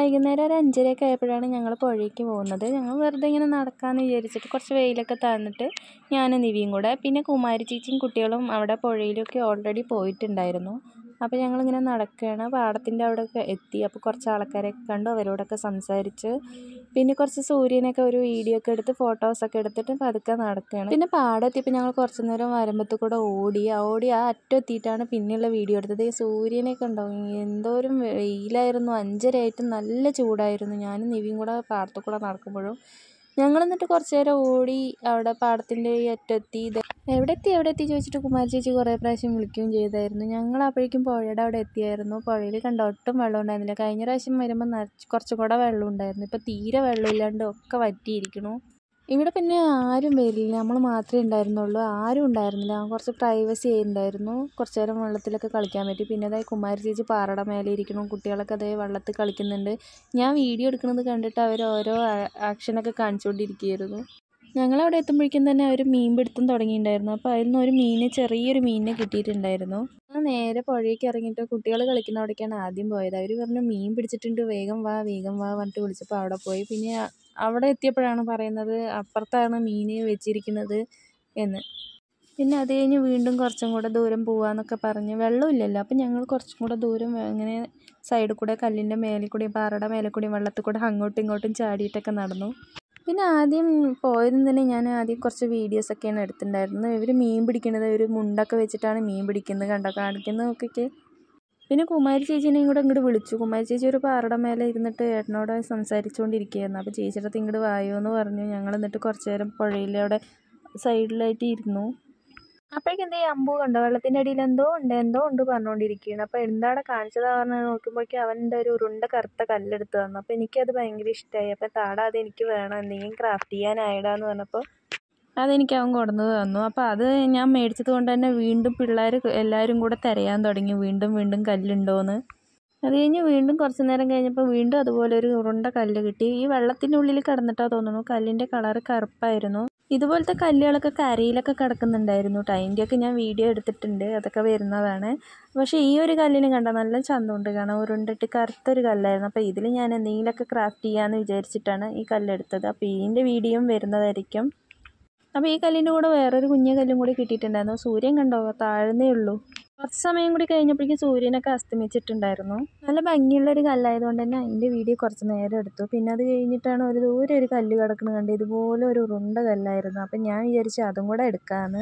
വൈകുന്നേരം ഒരു അഞ്ചരയൊക്കെ ആയപ്പോഴാണ് ഞങ്ങൾ പുഴയ്ക്ക് പോകുന്നത് ഞങ്ങൾ വെറുതെ ഇങ്ങനെ നടക്കാമെന്ന് വിചാരിച്ചിട്ട് കുറച്ച് വെയിലൊക്കെ താന്നിട്ട് ഞാനും നിവിയും കൂടെ പിന്നെ കുമാരി ചേച്ചിയും കുട്ടികളും അവിടെ പുഴയിലൊക്കെ ഓൾറെഡി പോയിട്ടുണ്ടായിരുന്നു അപ്പോൾ ഞങ്ങളിങ്ങനെ നടക്കുകയാണ് പാടത്തിൻ്റെ അവിടെയൊക്കെ എത്തി അപ്പോൾ കുറച്ച് ആൾക്കാരെയൊക്കെ കണ്ടു അവരോടൊക്കെ സംസാരിച്ച് പിന്നെ കുറച്ച് സൂര്യനൊക്കെ ഒരു വീഡിയോ ഒക്കെ എടുത്ത് ഫോട്ടോസൊക്കെ എടുത്തിട്ട് പതുക്കെ നടക്കുകയാണ് പിന്നെ പാടം എത്തിയപ്പോൾ ഞങ്ങൾ കുറച്ച് നേരം വരമ്പത്ത് കൂടെ ഓടി ആ ഓടി ആ അറ്റം എത്തിയിട്ടാണ് പിന്നെയുള്ള വീഡിയോ എടുത്തത് ഈ സൂര്യനൊക്കെ ഉണ്ടാവും എന്തോരം വെയിലായിരുന്നു അഞ്ചരയായിട്ട് നല്ല ചൂടായിരുന്നു ഞാനും നിവിയും കൂടെ പാടത്തു കൂടെ നടക്കുമ്പോഴും ഞങ്ങൾ എന്നിട്ട് കുറച്ച് നേരം ഓടി അവിടെ പാടത്തിൻ്റെ ഈ അറ്റത്തെത്തി ഇത് എവിടെ എത്തി എവിടെ എത്തി ചോദിച്ചിട്ട് കുമാരി ചേച്ചി കുറേ പ്രാവശ്യം വിളിക്കുകയും ചെയ്തായിരുന്നു ഞങ്ങൾ അപ്പോഴേക്കും പുഴയുടെ അവിടെ എത്തിയായിരുന്നു പുഴയിൽ കണ്ട ഒട്ടും വെള്ളം ഉണ്ടായിരുന്നില്ല കഴിഞ്ഞ പ്രാവശ്യം വരുമ്പോൾ നിറച്ച് കുറച്ചും കൂടെ വെള്ളം ഉണ്ടായിരുന്നു ഇപ്പോൾ തീരെ വെള്ളമില്ലാണ്ട് ഒക്കെ വറ്റിയിരിക്കണു ഇവിടെ പിന്നെ ആരും വരില്ല നമ്മൾ മാത്രമേ ഉണ്ടായിരുന്നുള്ളൂ ആരും ഉണ്ടായിരുന്നില്ല കുറച്ച് പ്രൈവസി ഉണ്ടായിരുന്നു കുറച്ച് നേരം വെള്ളത്തിലൊക്കെ കളിക്കാൻ പറ്റി പിന്നെ അതായത് കുമാരി ചേച്ചി പാറയുടെ മേലെ ഇരിക്കണം കുട്ടികളൊക്കെ അതേ വെള്ളത്തിൽ കളിക്കുന്നുണ്ട് ഞാൻ വീഡിയോ എടുക്കുന്നത് കണ്ടിട്ട് അവർ ഓരോ ആക്ഷനൊക്കെ കാണിച്ചുകൊണ്ടിരിക്കുകയായിരുന്നു ഞങ്ങളവിടെ എത്തുമ്പോഴേക്കും തന്നെ അവർ മീൻ പിടുത്തം തുടങ്ങിയിട്ടുണ്ടായിരുന്നു അപ്പോൾ അതിൽ നിന്ന് ഒരു മീന് ചെറിയൊരു മീനിനെ കിട്ടിയിട്ടുണ്ടായിരുന്നു ഞാൻ നേരെ പുഴയ്ക്ക് ഇറങ്ങിയിട്ട് കുട്ടികൾ കളിക്കുന്ന അവിടേക്കാണ് ആദ്യം പോയത് അവർ പറഞ്ഞു മീൻ പിടിച്ചിട്ടുണ്ട് വേഗം വാ വേഗം വാ പറഞ്ഞിട്ട് വിളിച്ചപ്പോൾ അവിടെ പോയി പിന്നെ അവിടെ എത്തിയപ്പോഴാണ് പറയുന്നത് അപ്പുറത്താണ് മീൻ വെച്ചിരിക്കുന്നത് എന്ന് പിന്നെ അത് കഴിഞ്ഞ് വീണ്ടും കുറച്ചും കൂടെ ദൂരം പോവാന്നൊക്കെ പറഞ്ഞ് വെള്ളമില്ലല്ലോ അപ്പം ഞങ്ങൾ കുറച്ചും കൂടെ ദൂരം ഇങ്ങനെ സൈഡിൽ കൂടെ കല്ലിൻ്റെ മേലെ കൂടിയും പാറയുടെ മേലെ കൂടിയും വെള്ളത്തിൽ കൂടെ അങ്ങോട്ടും ഇങ്ങോട്ടും ചാടിയിട്ടൊക്കെ നടന്നു പിന്നെ ആദ്യം പോയതും തന്നെ ഞാൻ ആദ്യം കുറച്ച് വീഡിയോസൊക്കെയാണ് എടുത്തിട്ടുണ്ടായിരുന്നത് ഇവർ മീൻ പിടിക്കുന്നത് ഒരു മുണ്ടൊക്കെ വെച്ചിട്ടാണ് മീൻ പിടിക്കുന്നത് കണ്ടോ കാണിക്കുന്നതൊക്കെ പിന്നെ കുമാരി ചേച്ചീനെയും കൂടെ ഇങ്ങോട്ട് വിളിച്ചു കുമാരി ചേച്ചി ഒരു പാറയുടെ മേലെ ഇരുന്നിട്ട് ഏട്ടനോട് സംസാരിച്ചുകൊണ്ടിരിക്കുകയായിരുന്നു അപ്പോൾ ചേച്ചിയുടെ അടുത്ത് ഇങ്ങോട്ട് വായോ എന്ന് പറഞ്ഞു ഞങ്ങൾ എന്നിട്ട് കുറച്ച് നേരം പുഴയിലെ അവിടെ സൈഡിലായിട്ട് ഇരുന്നു അപ്പോഴേക്കും എന്തേ അമ്പു കണ്ടോ വെള്ളത്തിൻ്റെ അടിയിൽ എന്തോ ഉണ്ട് എന്തോ ഉണ്ട് പറഞ്ഞുകൊണ്ടിരിക്കുകയാണ് അപ്പോൾ എന്താണ് കാണിച്ചതാ പറഞ്ഞ് നോക്കുമ്പോഴേക്കും അവൻ്റെ ഒരു ഉരുണ്ട കറുത്ത കല്ലെടുത്ത് തന്നു അപ്പോൾ എനിക്കത് ഭയങ്കര ഇഷ്ടമായി അപ്പോൾ താടാ അത് എനിക്ക് വേണം എന്തെങ്കിലും ക്രാഫ്റ്റ് ചെയ്യാനായിടാന്ന് പറഞ്ഞപ്പോൾ അതെനിക്ക് അവൻ കൊണ്ടുവന്ന് തന്നു അപ്പോൾ അത് ഞാൻ മേടിച്ചത് കൊണ്ട് തന്നെ വീണ്ടും പിള്ളേർ എല്ലാവരും കൂടെ തിരയാൻ തുടങ്ങി വീണ്ടും വീണ്ടും കല്ലുണ്ടോയെന്ന് അത് കഴിഞ്ഞ് വീണ്ടും കുറച്ച് നേരം കഴിഞ്ഞപ്പോൾ വീണ്ടും അതുപോലെ ഒരു ഉരുണ്ട കല്ല് കിട്ടി ഈ വെള്ളത്തിൻ്റെ ഉള്ളിൽ കിടന്നിട്ടാ തോന്നുന്നു കല്ലിൻ്റെ കളറ് കറുപ്പായിരുന്നു ഇതുപോലത്തെ കല്ലുകളൊക്കെ കരയിലൊക്കെ കിടക്കുന്നുണ്ടായിരുന്നു കേട്ടോ അതിൻ്റെയൊക്കെ ഞാൻ വീഡിയോ എടുത്തിട്ടുണ്ട് അതൊക്കെ വരുന്നതാണ് പക്ഷേ ഈ ഒരു കല്ലിന് കണ്ട നല്ല ചന്തമുണ്ട് കാണാൻ ഉരുണ്ടിട്ട് കറുത്തൊരു കല്ലായിരുന്നു അപ്പോൾ ഇതിൽ ഞാൻ എന്തെങ്കിലുമൊക്കെ ക്രാഫ്റ്റ് ചെയ്യാമെന്ന് വിചാരിച്ചിട്ടാണ് ഈ കല്ലെടുത്തത് അപ്പോൾ ഇതിൻ്റെ വീഡിയോയും വരുന്നതായിരിക്കും അപ്പോൾ ഈ കല്ലിൻ്റെ കൂടെ വേറൊരു കുഞ്ഞു കല്ലും കൂടി കിട്ടിയിട്ടുണ്ടായിരുന്നു സൂര്യൻ കണ്ടോ താഴ്ന്നേ ഉള്ളൂ കുറച്ച് സമയം കൂടി കഴിഞ്ഞപ്പോഴേക്കും സൂര്യനൊക്കെ അസ്തമിച്ചിട്ടുണ്ടായിരുന്നു നല്ല ഭംഗിയുള്ള ഒരു കല്ലായതുകൊണ്ട് തന്നെ അതിൻ്റെ വീഡിയോ കുറച്ച് നേരം എടുത്തു പിന്നെ അത് കഴിഞ്ഞിട്ടാണ് ഒരു ദൂരെ ഒരു കല്ല് കിടക്കുന്നത് കണ്ട് ഇതുപോലെ ഒരു ഉരുണ്ട കല്ലായിരുന്നു അപ്പം ഞാൻ വിചാരിച്ചു അതും കൂടെ എടുക്കാമെന്ന്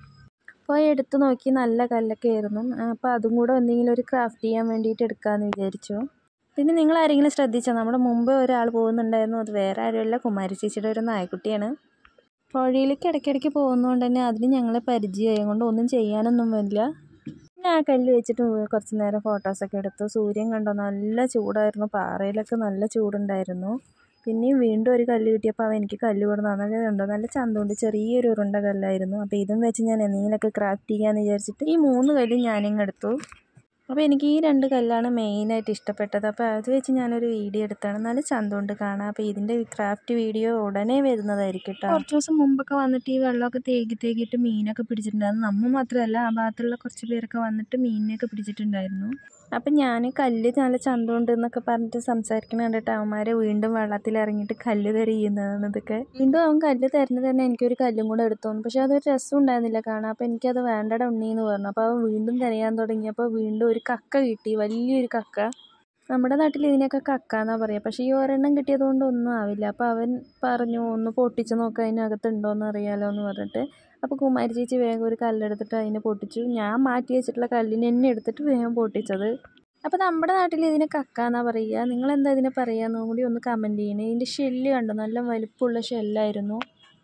പോയി എടുത്ത് നോക്കി നല്ല കല്ലൊക്കെ ആയിരുന്നു അപ്പോൾ അതും കൂടെ എന്തെങ്കിലും ഒരു ക്രാഫ്റ്റ് ചെയ്യാൻ വേണ്ടിയിട്ട് എടുക്കാമെന്ന് വിചാരിച്ചു പിന്നെ നിങ്ങൾ ആരെങ്കിലും ശ്രദ്ധിച്ചോ നമ്മുടെ മുമ്പ് ഒരാൾ പോകുന്നുണ്ടായിരുന്നു അത് വേറെ ആരുമല്ല കുമാരി ചേച്ചിയുടെ ഒരു നായക്കുട്ടിയാണ് പുഴയിലേക്ക് ഇടയ്ക്കിടയ്ക്ക് പോകുന്നതുകൊണ്ട് തന്നെ അതിന് ഞങ്ങളെ പരിചയമായത് കൊണ്ട് ഒന്നും ചെയ്യാനൊന്നും വരില്ല പിന്നെ ആ കല്ല് വെച്ചിട്ട് കുറച്ച് നേരം ഫോട്ടോസൊക്കെ എടുത്തു സൂര്യൻ കണ്ടോ നല്ല ചൂടായിരുന്നു പാറയിലൊക്കെ നല്ല ചൂടുണ്ടായിരുന്നു പിന്നെയും വീണ്ടും ഒരു കല്ല് കിട്ടിയപ്പോൾ അവൻ എനിക്ക് കല്ല് കൊടുത്തു അതൊക്കെ കണ്ടോ നല്ല ചന്തമുണ്ട് ചെറിയൊരു ഉരുണ്ട കല്ലായിരുന്നു അപ്പോൾ ഇതും വെച്ച് ഞാൻ എന്തെങ്കിലുമൊക്കെ ക്രാഫ്റ്റ് ചെയ്യാമെന്ന് വിചാരിച്ചിട്ട് ഈ മൂന്ന് കല്ലും ഞാനിങ്ങ് എടുത്തു അപ്പോൾ എനിക്ക് ഈ രണ്ട് കല്ലാണ് മെയിനായിട്ട് ഇഷ്ടപ്പെട്ടത് അപ്പോൾ അത് വെച്ച് ഞാനൊരു വീഡിയോ എടുത്താണ് നല്ല ചന്തമുണ്ട് കാണാൻ അപ്പോൾ ഇതിൻ്റെ ക്രാഫ്റ്റ് വീഡിയോ ഉടനെ വരുന്നതായിരിക്കും കേട്ടോ കുറച്ച് ദിവസം മുമ്പൊക്കെ വന്നിട്ട് ഈ വെള്ളമൊക്കെ തേക്കി തേക്കിയിട്ട് മീനൊക്കെ പിടിച്ചിട്ടുണ്ടായിരുന്നു നമ്മൾ മാത്രമല്ല ആ ഭാഗത്തുള്ള കുറച്ച് പേരൊക്കെ വന്നിട്ട് മീനിനെയൊക്കെ പിടിച്ചിട്ടുണ്ടായിരുന്നു അപ്പം ഞാൻ കല്ല് നല്ല ചന്തമുണ്ട് എന്നൊക്കെ പറഞ്ഞിട്ട് സംസാരിക്കുന്ന കണ്ടിട്ട് അവന്മാരെ വീണ്ടും വെള്ളത്തിൽ ഇറങ്ങിയിട്ട് കല്ല് തെറിയുന്നതാണ് ഇതൊക്കെ വീണ്ടും അവൻ കല്ല് തരുന്നത് തന്നെ എനിക്കൊരു കല്ലും കൂടെ എടുത്തു തന്നു പക്ഷെ അതൊരു രസം ഉണ്ടായിരുന്നില്ല കാണാൻ അപ്പോൾ എനിക്കത് വേണ്ടട ഉണ്ണീന്ന് പറഞ്ഞു അപ്പോൾ അവൻ വീണ്ടും തിരയാൻ തുടങ്ങിയപ്പോൾ വീണ്ടും ഒരു കക്ക കിട്ടി വലിയൊരു കക്ക നമ്മുടെ നാട്ടിൽ ഇതിനൊക്കെ കക്ക എന്നാണ് പറയുക പക്ഷേ ഈ ഒരെണ്ണം കിട്ടിയത് കൊണ്ട് ഒന്നും ആവില്ല അപ്പോൾ അവൻ പറഞ്ഞു ഒന്ന് പൊട്ടിച്ച് നോക്കാം അതിനകത്ത് ഉണ്ടോയെന്ന് അറിയാലോ എന്ന് പറഞ്ഞിട്ട് അപ്പോൾ കുമാരി ചേച്ചി വേഗം ഒരു കല്ലെടുത്തിട്ട് അതിനെ പൊട്ടിച്ചു ഞാൻ മാറ്റി വെച്ചിട്ടുള്ള കല്ലിനെ എന്നെ എടുത്തിട്ട് വേഗം പൊട്ടിച്ചത് അപ്പോൾ നമ്മുടെ നാട്ടിൽ ഇതിനെ കക്ക എന്നാണ് പറയുക നിങ്ങളെന്താ ഇതിനെ പറയുകയെന്നും കൂടി ഒന്ന് കമൻറ്റ് ചെയ്യണേ ഇതിൻ്റെ ഷെല്ല് കണ്ടോ നല്ല വലുപ്പമുള്ള ഷെല്ലായിരുന്നു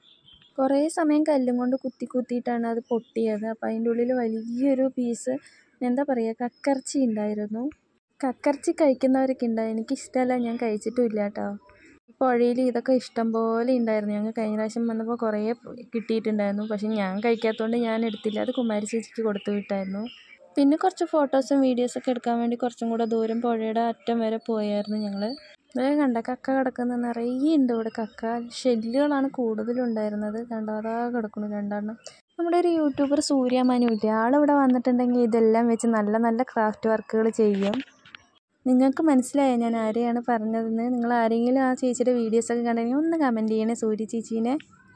കുറേ സമയം കല്ലും കൊണ്ട് കുത്തി കുത്തിയിട്ടാണ് അത് പൊട്ടിയത് അപ്പോൾ അതിൻ്റെ ഉള്ളിൽ വലിയൊരു പീസ് എന്താ പറയുക കക്കർച്ചി ഉണ്ടായിരുന്നു കക്കർച്ചി കഴിക്കുന്നവരൊക്കെ ഉണ്ട് എനിക്കിഷ്ടമല്ല ഞാൻ കഴിച്ചിട്ടും ഇല്ല കേട്ടോ പുഴയിൽ ഇതൊക്കെ ഇഷ്ടം പോലെ ഉണ്ടായിരുന്നു ഞങ്ങൾ കഴിഞ്ഞ പ്രാവശ്യം വന്നപ്പോൾ കുറേ കിട്ടിയിട്ടുണ്ടായിരുന്നു പക്ഷെ ഞാൻ കഴിക്കാത്തതുകൊണ്ട് ഞാൻ എടുത്തില്ല അത് കുമാരി ചേച്ചിക്ക് കൊടുത്തു വിട്ടായിരുന്നു പിന്നെ കുറച്ച് ഫോട്ടോസും വീഡിയോസൊക്കെ എടുക്കാൻ വേണ്ടി കുറച്ചും കൂടെ ദൂരം പുഴയുടെ അറ്റം വരെ പോയായിരുന്നു ഞങ്ങൾ ഇതേ കണ്ട കക്ക കിടക്കുന്ന നിറയെ ഉണ്ട് ഇവിടെ കക്ക ഷെല്ലുകളാണ് കൂടുതലുണ്ടായിരുന്നത് കണ്ടോ അതാ കിടക്കുന്നു രണ്ടെണ്ണം നമ്മുടെ ഒരു യൂട്യൂബർ സൂര്യ മനു ഇല്ലേ ആളിവിടെ വന്നിട്ടുണ്ടെങ്കിൽ ഇതെല്ലാം വെച്ച് നല്ല നല്ല ക്രാഫ്റ്റ് വർക്കുകൾ ചെയ്യും നിങ്ങൾക്ക് മനസ്സിലായോ ഞാൻ ആരെയാണ് പറഞ്ഞതെന്ന് നിങ്ങൾ ആരെങ്കിലും ആ ചേച്ചിയുടെ വീഡിയോസൊക്കെ കണ്ടെങ്കിൽ ഒന്ന് കമൻറ്റ് ചെയ്യണേ സൂര്യ ചേച്ചീനെ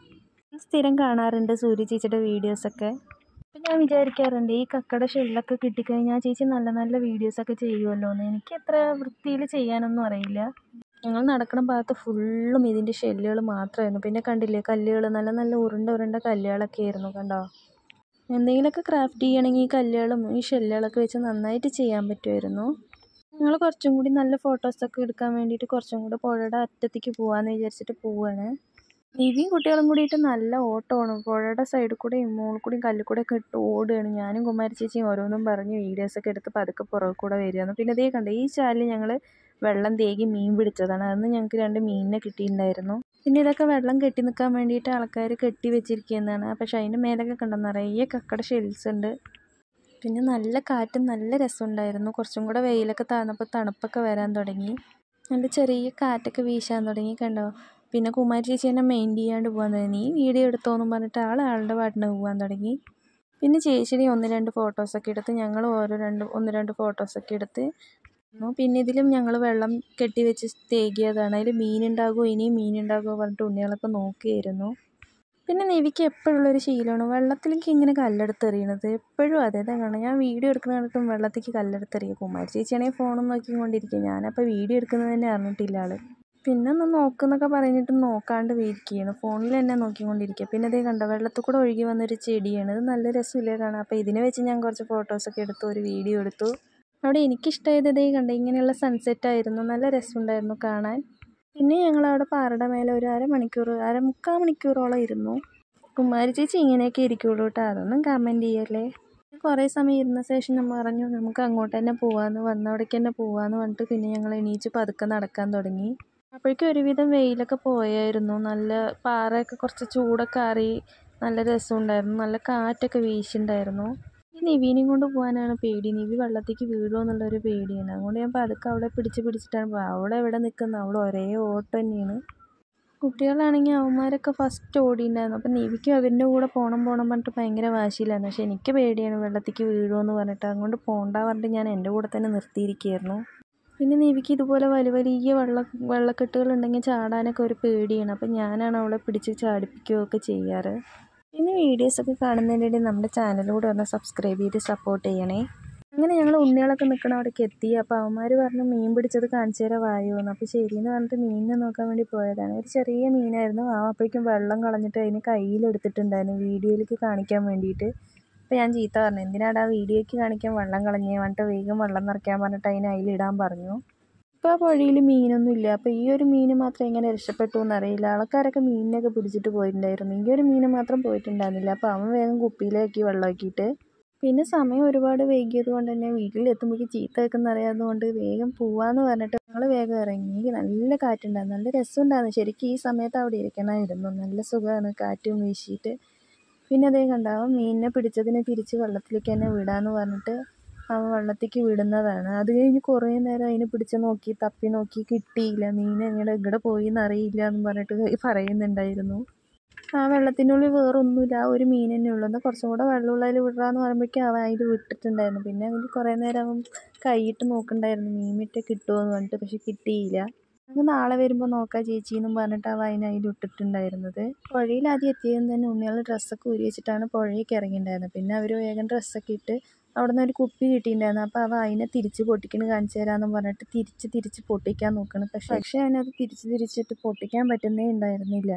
സ്ഥിരം കാണാറുണ്ട് സൂര്യ ചേച്ചിയുടെ വീഡിയോസൊക്കെ അപ്പം ഞാൻ വിചാരിക്കാറുണ്ട് ഈ കക്കയുടെ ഷെല്ലൊക്കെ കിട്ടിക്കഴിഞ്ഞാൽ ചേച്ചി നല്ല നല്ല വീഡിയോസൊക്കെ ചെയ്യുമല്ലോ എന്ന് എനിക്ക് അത്ര വൃത്തിയിൽ ചെയ്യാനൊന്നും അറിയില്ല ഞങ്ങൾ നടക്കുന്ന ഭാഗത്ത് ഫുള്ളും ഇതിൻ്റെ ഷെല്ലുകൾ മാത്രമായിരുന്നു പിന്നെ കണ്ടില്ലേ കല്ലുകൾ നല്ല നല്ല ഉരുണ്ട ഉരുണ്ട കല്ലുകളൊക്കെ ആയിരുന്നു കണ്ടോ എന്തെങ്കിലുമൊക്കെ ക്രാഫ്റ്റ് ചെയ്യണമെങ്കിൽ ഈ കല്ലുകളും ഈ ഷെല്ലുകളൊക്കെ വെച്ച് നന്നായിട്ട് ചെയ്യാൻ പറ്റുമായിരുന്നു ഞങ്ങൾ കുറച്ചും കൂടി നല്ല ഫോട്ടോസൊക്കെ എടുക്കാൻ വേണ്ടിയിട്ട് കുറച്ചും കൂടി പുഴയുടെ അറ്റത്തേക്ക് പോകാമെന്ന് വിചാരിച്ചിട്ട് പോവാണ് നിവിയും കുട്ടികളും കൂടിയിട്ട് നല്ല ഓട്ടമാണ് പുഴയുടെ സൈഡിൽ കൂടെയും മുകളിൽ കൂടെയും കല്ലിൽ കൂടെ ഒക്കെ ഇട്ട് ഓടുകയാണ് ഞാനും കുമാരി ചേച്ചിയും ഓരോന്നും പറഞ്ഞ് വീഡിയോസൊക്കെ എടുത്ത് പതുക്കെ പുറകെ കൂടെ വരികയാണ് പിന്നെ ഇതേ കണ്ടേ ഈ ചാലിൽ ഞങ്ങൾ വെള്ളം തേകി മീൻ പിടിച്ചതാണ് അന്ന് ഞങ്ങൾക്ക് രണ്ട് മീനിനെ കിട്ടിയിട്ടുണ്ടായിരുന്നു പിന്നെ ഇതൊക്കെ വെള്ളം കെട്ടി നിൽക്കാൻ വേണ്ടിയിട്ട് ആൾക്കാർ കെട്ടി വെച്ചിരിക്കുന്നതാണ് പക്ഷേ അതിൻ്റെ മേലൊക്കെ കണ്ടോ നിറയെ കക്കയുടെ ഷെൽസ് ഉണ്ട് പിന്നെ നല്ല കാറ്റും നല്ല രസമുണ്ടായിരുന്നു കുറച്ചും കൂടെ വെയിലൊക്കെ താഴ്ന്നപ്പോൾ തണുപ്പൊക്കെ വരാൻ തുടങ്ങി നല്ല ചെറിയ കാറ്റൊക്കെ വീശാൻ തുടങ്ങി കണ്ടോ പിന്നെ കുമാരി ചേച്ചി എന്നെ മെയിൻറ്റ് ചെയ്യാണ്ട് പോകാൻ തുടങ്ങി നീ വീഡിയോ എടുത്തോന്നും പറഞ്ഞിട്ട് ആൾ ആളുടെ പാട്ടിന് പോകാൻ തുടങ്ങി പിന്നെ ചേച്ചിയുടെ ഒന്ന് രണ്ട് ഫോട്ടോസൊക്കെ എടുത്ത് ഞങ്ങൾ ഓരോ രണ്ട് ഒന്ന് രണ്ട് ഫോട്ടോസൊക്കെ എടുത്ത് പിന്നെ ഇതിലും ഞങ്ങൾ വെള്ളം കെട്ടി വെച്ച് തേകിയതാണ് അതിൽ മീനുണ്ടാകുമോ ഇനിയും മീനുണ്ടാകുമോ പറഞ്ഞിട്ട് ഉണ്ണികളൊക്കെ നോക്കിയായിരുന്നു പിന്നെ നിവിക്ക് എപ്പോഴുള്ളൊരു ശീലമാണ് വെള്ളത്തിലേക്ക് ഇങ്ങനെ കല്ലെടുത്ത് എറിയണത് എപ്പോഴും അതെ കാണാം ഞാൻ വീഡിയോ എടുക്കുന്ന കണ്ടിട്ടും വെള്ളത്തേക്ക് കല്ലെടുത്ത് എറിയുക കുമാരി ചേച്ചിയാണെങ്കിൽ ഫോണും നോക്കിക്കൊണ്ടിരിക്കുക ഞാനപ്പോൾ വീഡിയോ എടുക്കുന്നത് തന്നെ അറിഞ്ഞിട്ടില്ല ആൾ പിന്നെ ഒന്ന് നോക്കുന്നൊക്കെ പറഞ്ഞിട്ട് നോക്കാണ്ട് ഇരിക്കുകയാണ് ഫോണിൽ തന്നെ നോക്കിക്കൊണ്ടിരിക്കുക പിന്നെ അതേ കണ്ടോ വെള്ളത്തിൽ കൂടെ ഒഴുകി വന്നൊരു ചെടിയാണ് ഇത് നല്ല രസമില്ലേ കാണാം അപ്പോൾ ഇതിനെ വെച്ച് ഞാൻ കുറച്ച് ഫോട്ടോസൊക്കെ എടുത്തു ഒരു വീഡിയോ എടുത്തു അവിടെ എനിക്കിഷ്ടമായത് ഇതേ കണ്ടോ ഇങ്ങനെയുള്ള സൺസെറ്റ് ആയിരുന്നു നല്ല രസമുണ്ടായിരുന്നു കാണാൻ പിന്നെ ഞങ്ങൾ അവിടെ പാറയുടെ മേലെ ഒരു അരമണിക്കൂർ അര മുക്കാൽ മണിക്കൂറോളം ഇരുന്നു കുമാരി ചേച്ചി ഇങ്ങനെയൊക്കെ ഇരിക്കുള്ളൂ കേട്ടോ അതൊന്നും കമൻറ്റ് ചെയ്യല്ലേ കുറേ സമയം ഇരുന്ന ശേഷം നമ്മൾ പറഞ്ഞു നമുക്ക് അങ്ങോട്ട് തന്നെ പോവാമെന്ന് വന്ന അവിടേക്ക് തന്നെ പോവാമെന്ന് പറഞ്ഞിട്ട് പിന്നെ ഞങ്ങൾ എണീച്ച് പതുക്കെ നടക്കാൻ തുടങ്ങി അപ്പോഴേക്കും ഒരുവിധം വെയിലൊക്കെ പോയായിരുന്നു നല്ല പാറയൊക്കെ കുറച്ച് ചൂടൊക്കെ ആറി നല്ല രസമുണ്ടായിരുന്നു നല്ല കാറ്റൊക്കെ വീശിണ്ടായിരുന്നു ഈ നിവീനെയും കൊണ്ട് പോകാനാണ് പേടി നിവി വെള്ളത്തേക്ക് വീഴുമോ എന്നുള്ളൊരു പേടിയാണ് അതുകൊണ്ട് ഞാൻ പതുക്കെ അവളെ പിടിച്ച് പിടിച്ചിട്ടാണ് പോകുക അവളെ എവിടെ നിൽക്കുന്നത് അവൾ ഒരേ ഓട്ടം തന്നെയാണ് കുട്ടികളാണെങ്കിൽ അവന്മാരൊക്കെ ഫസ്റ്റ് ഓടിയിട്ടുണ്ടായിരുന്നു അപ്പം നിവിക്കും അവരുടെ കൂടെ പോകണം പോകണം പറഞ്ഞിട്ട് ഭയങ്കര വാശിയിലായിരുന്നു പക്ഷെ എനിക്ക് പേടിയാണ് വെള്ളത്തേക്ക് വീഴുമെന്ന് പറഞ്ഞിട്ട് അതുകൊണ്ട് പോകണ്ട പറഞ്ഞിട്ട് ഞാൻ എൻ്റെ കൂടെ തന്നെ നിർത്തിയിരിക്കുകയായിരുന്നു പിന്നെ നിവിക്ക് ഇതുപോലെ വലിയ വലിയ വെള്ള വെള്ളക്കെട്ടുകളുണ്ടെങ്കിൽ ചാടാനൊക്കെ ഒരു പേടിയാണ് അപ്പം ഞാനാണ് അവളെ പിടിച്ച് ചാടിപ്പിക്കുകയൊക്കെ ചെയ്യാറ് പിന്നെ വീഡിയോസൊക്കെ കാണുന്നതിനിടെ നമ്മുടെ ചാനലിലൂടെ ഒന്ന് സബ്സ്ക്രൈബ് ചെയ്ത് സപ്പോർട്ട് ചെയ്യണേ അങ്ങനെ ഞങ്ങൾ ഉണ്ണികളൊക്കെ നിൽക്കണ അവിടേക്ക് എത്തി അപ്പോൾ അവന്മാർ പറഞ്ഞു മീൻ പിടിച്ചത് കാണിച്ചു തരാൻ വായോ എന്ന് അപ്പോൾ ശരിയെന്ന് പറഞ്ഞിട്ട് മീനിനെ നോക്കാൻ വേണ്ടി പോയതാണ് ഒരു ചെറിയ മീനായിരുന്നു ആ അപ്പോഴേക്കും വെള്ളം കളഞ്ഞിട്ട് അതിന് കയ്യിലെടുത്തിട്ടുണ്ടായിരുന്നു വീഡിയോയിലേക്ക് കാണിക്കാൻ വേണ്ടിയിട്ട് അപ്പോൾ ഞാൻ ചീത്ത പറഞ്ഞു എന്തിനാടാ വീഡിയോയ്ക്ക് കാണിക്കാൻ വെള്ളം കളഞ്ഞേ പറഞ്ഞിട്ട് വേഗം വെള്ളം നിറയ്ക്കാൻ പറഞ്ഞിട്ട് അതിന് അതിലിടാൻ പറഞ്ഞു ഇപ്പോൾ ആ പുഴയിൽ മീനൊന്നും ഇല്ല അപ്പോൾ ഈ ഒരു മീൻ മാത്രം എങ്ങനെ രക്ഷപ്പെട്ടു എന്നറിയില്ല ആൾക്കാരൊക്കെ മീനിനൊക്കെ പിടിച്ചിട്ട് പോയിട്ടുണ്ടായിരുന്നു ഈ ഒരു മീൻ മാത്രം പോയിട്ടുണ്ടായിരുന്നില്ല അപ്പോൾ അവൻ വേഗം കുപ്പിയിലാക്കി വെള്ളമാക്കിയിട്ട് പിന്നെ സമയം ഒരുപാട് വൈകിയത് കൊണ്ട് തന്നെ വീട്ടിലെത്തുമ്പോഴേക്ക് ചീത്ത വെക്കുന്ന അറിയാത്തതുകൊണ്ട് വേഗം പോവാന്ന് പറഞ്ഞിട്ട് ഞങ്ങൾ വേഗം ഇറങ്ങി നല്ല കാറ്റുണ്ടായിരുന്നു നല്ല രസമുണ്ടായിരുന്നു ശരിക്കും ഈ സമയത്ത് അവിടെ ഇരിക്കണമായിരുന്നു നല്ല സുഖമാണ് കാറ്റും വീശിയിട്ട് പിന്നെ അതേ കണ്ടാവും മീനിനെ പിടിച്ചതിനെ തിരിച്ച് വെള്ളത്തിലേക്ക് തന്നെ വിടാന്ന് പറഞ്ഞിട്ട് അവൻ വെള്ളത്തേക്ക് വിടുന്നതാണ് അത് കഴിഞ്ഞ് കുറേ നേരം അതിനെ പിടിച്ച് നോക്കി തപ്പി നോക്കി കിട്ടിയില്ല മീൻ എങ്ങനെ ഇവിടെ പോയി എന്നറിയില്ല എന്ന് പറഞ്ഞിട്ട് പറയുന്നുണ്ടായിരുന്നു ആ വെള്ളത്തിനുള്ളിൽ വേറെ ഒന്നുമില്ല ആ ഒരു മീൻ തന്നെ ഉള്ളൂ എന്നാൽ കുറച്ചും കൂടെ വെള്ളമുള്ളതിൽ വിടാന്ന് പറയുമ്പോഴേക്കും അവൻ അതിൽ വിട്ടിട്ടുണ്ടായിരുന്നു പിന്നെ അതിൽ കുറേ നേരം അവൻ കൈയിട്ട് നോക്കണ്ടായിരുന്നു മീൻ വിട്ട് കിട്ടുമോ എന്ന് പറഞ്ഞിട്ട് പക്ഷെ കിട്ടിയില്ല നമുക്ക് നാളെ വരുമ്പോൾ നോക്കാം ചേച്ചി എന്നും പറഞ്ഞിട്ട് അവൻ അതിനെ അതിൽ ഇട്ടിട്ടുണ്ടായിരുന്നത് പുഴയിൽ ആദ്യം എത്തിയതും തന്നെ ഉണ്ണികൾ ഡ്രസ്സൊക്കെ ഊരി വെച്ചിട്ടാണ് പുഴയ്ക്ക് ഇറങ്ങിയിട്ടുണ്ടായിരുന്നത് പിന്നെ അവർ വേഗം ഡ്രസ്സൊക്കെ ഇട്ട് അവിടെ നിന്ന് ഒരു കുപ്പി കിട്ടിയിട്ടുണ്ടായിരുന്നു അപ്പോൾ അവ അതിനെ തിരിച്ച് പൊട്ടിക്കണ് കാണിച്ചു തരാമെന്ന് പറഞ്ഞിട്ട് തിരിച്ച് തിരിച്ച് പൊട്ടിക്കാൻ നോക്കണം പക്ഷേ പക്ഷേ അതിനത് തിരിച്ച് തിരിച്ചിട്ട് പൊട്ടിക്കാൻ പറ്റുന്നേ ഉണ്ടായിരുന്നില്ല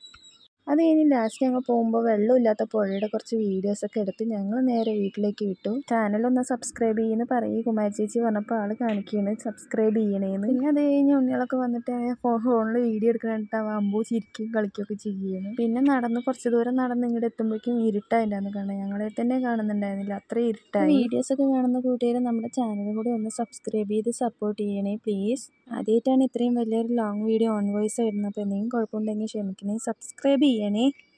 അത് കഴിഞ്ഞ് ലാസ്റ്റ് ഞങ്ങൾ പോകുമ്പോൾ വെള്ളമില്ലാത്ത പുഴയുടെ കുറച്ച് വീഡിയോസൊക്കെ എടുത്ത് ഞങ്ങൾ നേരെ വീട്ടിലേക്ക് വിട്ടു ചാനലൊന്ന് സബ്സ്ക്രൈബ് ചെയ്യുന്ന പറയും കുമാരി ചേച്ചി പറഞ്ഞപ്പോൾ ആൾ കാണിക്കുകയാണ് സബ്സ്ക്രൈബ് ചെയ്യണേന്ന് പിന്നെ അത് കഴിഞ്ഞ് ഉണ്ണികളൊക്കെ വന്നിട്ട് ഫോണിൽ വീഡിയോ എടുക്കണിട്ട് അവ അമ്പൂ ചിരിക്കുകയും കളിക്കുകയൊക്കെ ചെയ്യുകയാണ് പിന്നെ നടന്ന് കുറച്ച് ദൂരം നടന്ന് ഇങ്ങോട്ട് എത്തുമ്പോഴേക്കും ഇരുട്ടായിട്ടുണ്ടായിരുന്നു കാണാൻ ഞങ്ങളെ തന്നെ കാണുന്നുണ്ടായിരുന്നില്ല അത്ര ഇരുട്ടായി വീഡിയോസൊക്കെ കാണുന്ന കൂട്ടുകാർ നമ്മുടെ ചാനൽ കൂടി ഒന്ന് സബ്സ്ക്രൈബ് ചെയ്ത് സപ്പോർട്ട് ചെയ്യണേ പ്ലീസ് ആദ്യമായിട്ടാണ് ഇത്രയും വലിയൊരു ലോങ് വീഡിയോ ഓൺ വോയിസ് ആയിരുന്നു അപ്പോൾ എന്തെങ്കിലും കുഴപ്പമുണ്ടെങ്കിൽ ക്ഷമിക്കണേ സബ്സ്ക്രൈബ് ചെയ്യണേ